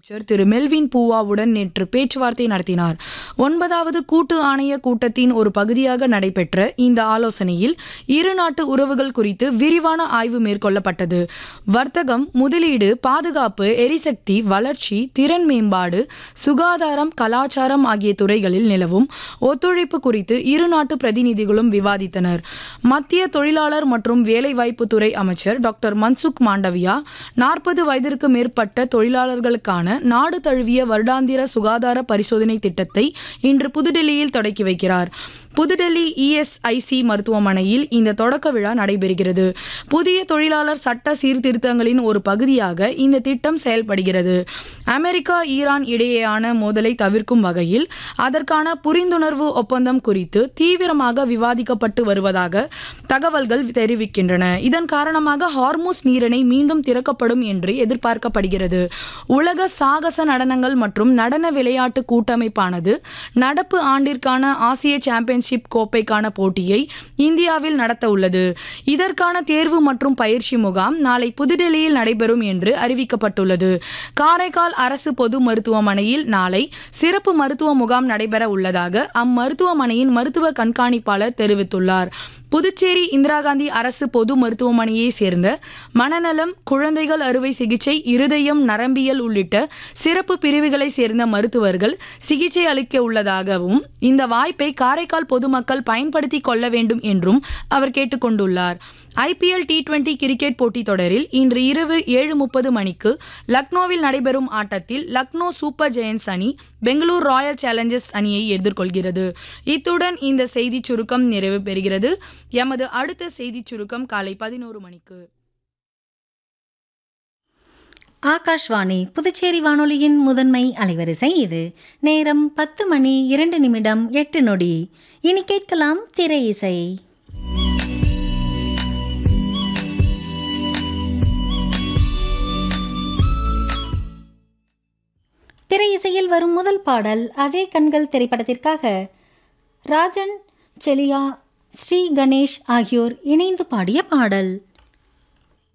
அமைச்சர் திரு மெல்வின் பூவாவுடன் நேற்று பேச்சுவார்த்தை நடத்தினார் ஒன்பதாவது கூட்டு ஆணைய கூட்டத்தின் ஒரு பகுதியாக நடைபெற்ற இந்த ஆலோசனையில் இரு நாட்டு உறவுகள் குறித்து விரிவான ஆய்வு மேற்கொள்ளப்பட்டது வர்த்தகம் முதலீடு பாதுகாப்பு எரிசக்தி வளர்ச்சி திறன் மேம்பாடு சுகாதாரம் கலாச்சாரம் ஆகிய துறைகளில் நிலவும் ஒத்துழைப்பு குறித்து இரு நாட்டு பிரதிநிதிகளும் விவாதித்தனர் மத்திய தொழிலாளர் மற்றும் வேலைவாய்ப்பு துறை அமைச்சர் டாக்டர் மன்சுக் மாண்டவியா நாற்பது வயதிற்கு மேற்பட்ட தொழிலாளர்களுக்கான நாடு தழுவிய வருடாந்திர சுகாதார பரிசோதனை திட்டத்தை இன்று புதுடெல்லியில் தொடக்கி வைக்கிறார் புதுடெல்லி இஎஸ்ஐசி மருத்துவமனையில் இந்த தொடக்க விழா நடைபெறுகிறது புதிய தொழிலாளர் சட்ட சீர்திருத்தங்களின் ஒரு பகுதியாக இந்த திட்டம் செயல்படுகிறது அமெரிக்கா ஈரான் இடையேயான மோதலை தவிர்க்கும் வகையில் அதற்கான புரிந்துணர்வு ஒப்பந்தம் குறித்து தீவிரமாக விவாதிக்கப்பட்டு வருவதாக தகவல்கள் தெரிவிக்கின்றன இதன் காரணமாக ஹார்மூஸ் நீரிணை மீண்டும் திறக்கப்படும் என்று எதிர்பார்க்கப்படுகிறது உலக சாகச நடனங்கள் மற்றும் நடன விளையாட்டு கூட்டமைப்பானது நடப்பு ஆண்டிற்கான ஆசிய சாம்பியன்ஷிப் கோப்பைக்கான போட்டியை இந்தியாவில் நடத்த உள்ளது இதற்கான தேர்வு மற்றும் பயிற்சி முகாம் நாளை புதுடெல்லியில் நடைபெறும் என்று அறிவிக்கப்பட்டுள்ளது காரைக்கால் அரசு பொது மருத்துவமனையில் நாளை சிறப்பு மருத்துவ முகாம் நடைபெற உள்ளதாக அம்மருத்துவமனையின் மருத்துவ கண்காணிப்பாளர் தெரிவித்துள்ளார் புதுச்சேரி இந்திரா காந்தி அரசு பொது மருத்துவமனையை சேர்ந்த மனநலம் குழந்தைகள் அறுவை சிகிச்சை இருதயம் நரம்பியல் உள்ளிட்ட சிறப்பு பிரிவுகளை சேர்ந்த மருத்துவர்கள் சிகிச்சை அளிக்க உள்ளதாகவும் இந்த வாய்ப்பை காரைக்கால் பொதுமக்கள் பயன்படுத்திக் கொள்ள வேண்டும் என்றும் அவர் கேட்டுக்கொண்டுள்ளார் ஐபிஎல் டி டுவெண்டி கிரிக்கெட் போட்டித் தொடரில் இன்று இரவு ஏழு முப்பது மணிக்கு லக்னோவில் நடைபெறும் ஆட்டத்தில் லக்னோ சூப்பர் ஜெயன்ஸ் அணி பெங்களூர் ராயல் சேலஞ்சர்ஸ் அணியை எதிர்கொள்கிறது இத்துடன் இந்த செய்திச் சுருக்கம் நிறைவு பெறுகிறது எமது அடுத்த செய்திச் சுருக்கம் காலை பதினோரு மணிக்கு ஆகாஷ்வாணி புதுச்சேரி வானொலியின் முதன்மை அலைவரிசை இது நேரம் பத்து மணி இரண்டு நிமிடம் எட்டு நொடி இனி கேட்கலாம் திரை இசை திரை இசையில் வரும் முதல் பாடல் அதே கண்கள் திரைப்படத்திற்காக ராஜன் செலியா ஸ்ரீ கணேஷ் ஆகியோர் இணைந்து பாடிய பாடல்